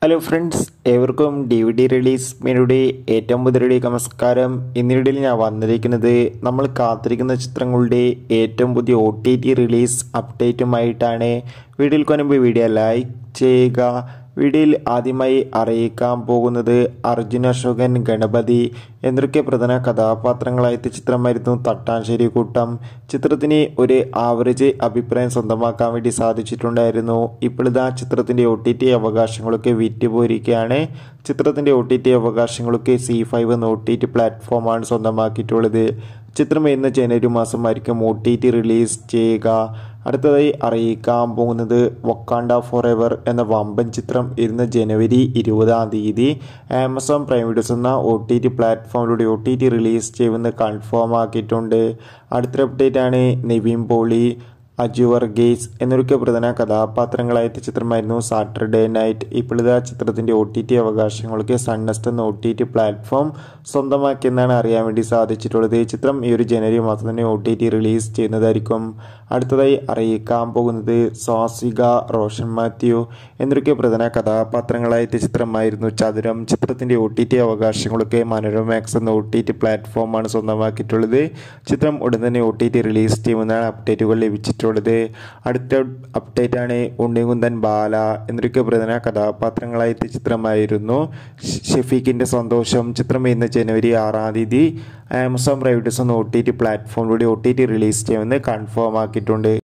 hello friends ഏവർക്കും D V D release മെനുയുടെ ഏറ്റവും പുതിയ നമസ്കാരം ഇന്നിടയിൽ ഞാൻ വന്നിരിക്കുന്നത് നമ്മൾ കാത്തിരിക്കുന്ന ചിത്രങ്ങളുടെ ഏറ്റവും പുതിയ ഒ ടി ടി റിലീസ് അപ്ഡേറ്റുമായിട്ടാണ് വീഡിയോയിൽ കൊനുമ്പ് വീഡിയോ ലൈക്ക് ചെയ്യുക വീഡിയോയിൽ ആദ്യമായി അറിയിക്കാൻ പോകുന്നത് അർജുൻ അശോകൻ ഗണപതി എന്നൊക്കെ പ്രധാന കഥാപാത്രങ്ങളായ ചിത്രമായിരുന്നു തട്ടാശ്ശേരി കൂട്ടം ചിത്രത്തിന് ഒരു ആവറേജ് അഭിപ്രായം സ്വന്തമാക്കാൻ വേണ്ടി സാധിച്ചിട്ടുണ്ടായിരുന്നു ഇപ്പോഴിതാ ചിത്രത്തിൻ്റെ ഒ ടി ടി അവകാശങ്ങളൊക്കെ വിറ്റുപോയിരിക്കുകയാണ് ചിത്രത്തിൻ്റെ ഒ ടി ടി അവകാശങ്ങളൊക്കെ സി ഫൈവ് എന്ന ഒ ടി ടി പ്ലാറ്റ്ഫോമാണ് സ്വന്തമാക്കിയിട്ടുള്ളത് ചിത്രം ഇന്ന് ജനുവരി മാസമായിരിക്കും ഒ ടി ടി റിലീസ് ചെയ്യുക അടുത്തതായി അറിയിക്കാൻ പോകുന്നത് വക്കാണ്ട ഫോർ എവർ എന്ന വമ്പൻ ചിത്രം ഇന്ന് ജനുവരി ഇരുപതാം തീയതി ആമസോൺ പ്രൈം വീഡിയോസ് എന്ന ഒ ടി ടി പ്ലാറ്റ്ഫോമിലൂടെ ഒ ടി ടി റിലീസ് ചെയ്യുമെന്ന് കൺഫേം ആക്കിയിട്ടുണ്ട് അടുത്തൊരു അപ്ഡേറ്റ് ആണ് നിവിൻ പോളി അജു വർഗീസ് എന്നൊക്കെ പ്രധാന കഥാപാത്രങ്ങളായ ചിത്രമായിരുന്നു സാറ്റർഡേ നൈറ്റ് ഇപ്പോഴത്തെ ചിത്രത്തിൻ്റെ ഒ ടി ടി അവകാശങ്ങൾക്ക് സൺനെസ്റ്റ് എന്ന ഒ ടി ടി പ്ലാറ്റ്ഫോം സ്വന്തമാക്കിയെന്നാണ് അറിയാൻ വേണ്ടി സാധിച്ചിട്ടുള്ളത് ഈ ചിത്രം ഈ ഒരു ജനുവരി മാസം തന്നെ ഒ ടി ടി റിലീസ് ചെയ്യുന്നതായിരിക്കും അടുത്തതായി അറിയിക്കാൻ പോകുന്നത് സ്വാസിക റോഷൻ മാത്യു എന്നൊക്കെ പ്രധാന കഥാപാത്രങ്ങളായ ചിത്രമായിരുന്നു ചതുരം ചിത്രത്തിൻ്റെ ഒ ടി ടി അവകാശങ്ങളൊക്കെ മനോരമാക്സ് എന്ന ഒ ടി ടി പ്ലാറ്റ്ഫോമാണ് സ്വന്തമാക്കിയിട്ടുള്ളത് ചിത്രം ഉടൻ തന്നെ ഒ ടി ടി റിലീസ് ചെയ്യുമെന്നാണ് അപ്ഡേറ്റുകൾ ലഭിച്ചിട്ടുള്ളത് അടുത്ത അപ്ഡേറ്റ് ആണ് ഉണ്ണികുന്തൻ ബാല എന്നൊക്കെ പ്രധാന കഥാപാത്രങ്ങളായ ചിത്രമായിരുന്നു ഷെഫീഖിൻ്റെ സന്തോഷം ചിത്രം ഇന്ന് ജനുവരി ആറാം തീയതി ആമസോൺ പ്രൈവറ്റസ് എന്ന ഒ ടി ടി പ്ലാറ്റ്ഫോമിലൂടെ ഒ ടി ടി റിലീസ് ചെയ്യുമെന്ന് കൺഫേം ആക്കിയിട്ടുണ്ട്